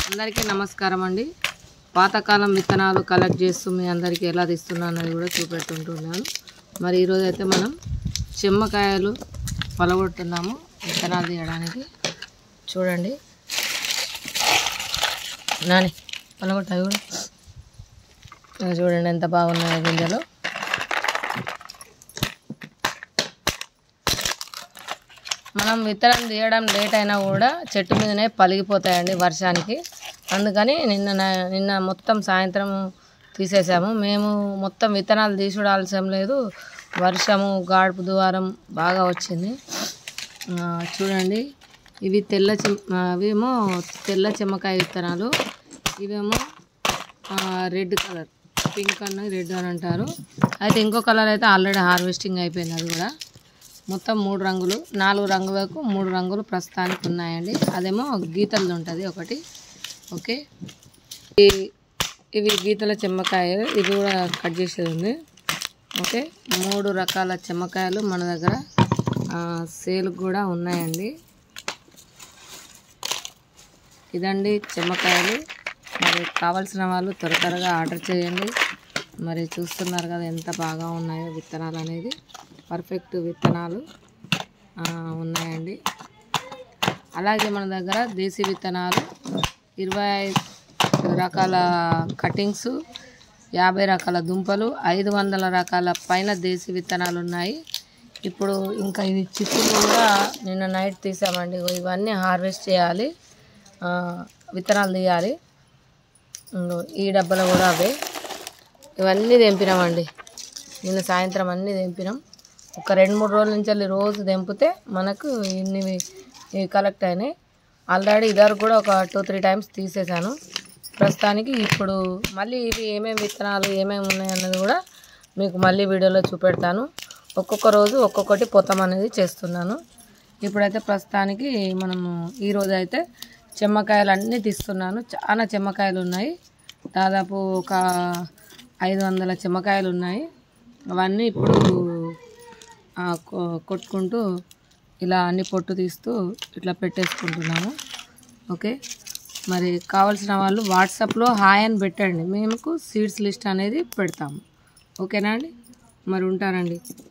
అందరికీ నమస్కారం అండి పాతకాలం విత్తనాలు కలెక్ట్ చేస్తూ మీ అందరికీ ఎలా తీస్తున్నానని కూడా చూపెట్టుంటున్నాను మరి ఈరోజు అయితే మనం చెమ్మకాయలు పలగొట్టున్నాము విత్తనాలు తీయడానికి చూడండి నాని పలగొట్టాయి కూడా ఇక చూడండి ఎంత బాగున్నాయో గింజలు మనం విత్తనం తీయడం లేట్ అయినా కూడా చెట్టు మీదనే పలిగిపోతాయండి వర్షానికి అందుకని నిన్న నా- నిన్న మొత్తం సాయంత్రం తీసేసాము మేము మొత్తం విత్తనాలు తీసుడాల్సిన లేదు వర్షము గాడుపు ద్వారం బాగా వచ్చింది ఆ, చూడండి ఇవి తెల్ల చెమ్ ఆ, అవేమో తెల్ల చెమ్మకాయ విత్తనాలు ఇవేమో ఆ, రెడ్ కలర్ పింక్ అని రెడ్ అని అంటారు అయితే ఇంకో కలర్ అయితే ఆల్రెడీ హార్వెస్టింగ్ అయిపోయింది అది కూడా మొత్తం మూడు రంగులు నాలుగు రంగులకు మూడు రంగులు ప్రస్తుతానికి ఉన్నాయండి అదేమో గీతలది ఉంటుంది ఒకటి ఓకే ఈ- ఇవి గీతల చెమ్మకాయలు ఇది కూడా కట్ చేసేది ఉంది ఓకే మూడు రకాల చెమ్మకాయలు మన దగ్గర సేల్ కూడా ఉన్నాయండి ఇదండి చెమ్మకాయలు మరి కావాల్సిన వాళ్ళు త్వర త్వరగా ఆర్డర్ చేయండి మరి చూస్తున్నారు కదా ఎంత బాగా ఉన్నాయో విత్తనాలు అనేది పర్ఫెక్ట్ విత్తనాలు ఆ, ఉన్నాయండి అలాగే మన దగ్గర దేశీ విత్తనాలు ఇరవై రకాల కటింగ్స్ యాభై రకాల దుంపలు ఐదు వందల రకాల పైన దేశీ విత్తనాలు ఉన్నాయి ఇప్పుడు ఇంకా ఇవి చిక్కులు కూడా నిన్న నైట్ తీసామండి ఇగో ఇవన్నీ హార్వెస్ట్ చేయాలి ఆ, విత్తనాలు తీయాలి ఇంగో ఈ డబ్బాలో కూడా అవే ఇవన్నీ తెంపినామండి నిన్న సాయంత్రం అన్నీ తెంపినాం ఒక రెండు మూడు రోజుల నుంచి వెళ్ళి రోజు తెంపితే మనకు ఇన్ని ఇవి కలెక్ట్ అయినాయి ఆల్రెడీ ఇద్దరు కూడా ఒక టూ త్రీ టైమ్స్ తీసేసాను ప్రస్తుతానికి ఇప్పుడు మళ్ళీ ఇవి ఏమేమి విత్తనాలు ఏమేమి ఉన్నాయి అన్నది కూడా మీకు మళ్ళీ వీడియోలో చూపెడతాను ఒక్కొక్క రోజు ఒక్కొక్కటి పొతం అనేది చేస్తున్నాను ఇప్పుడైతే ప్రస్తుతానికి మనము ఈరోజు అయితే చెమ్మకాయలు అన్నీ తీస్తున్నాను చాలా చెమ్మకాయలు ఉన్నాయి దాదాపు ఒక ఐదు వందల చెమ్మకాయలు ఉన్నాయి అవన్నీ ఇప్పుడు ఆ, కొ- కొట్టుకుంటూ ఇలా అన్ని పొట్టు తీస్తూ ఇట్లా పెట్టేసుకుంటున్నాము ఓకే మరి కావాల్సిన వాళ్ళు వాట్సాప్లో హాయ్ అని పెట్టండి మేము సీడ్స్ లిస్ట్ అనేది పెడతాము ఓకేనా అండి మరి ఉంటానండి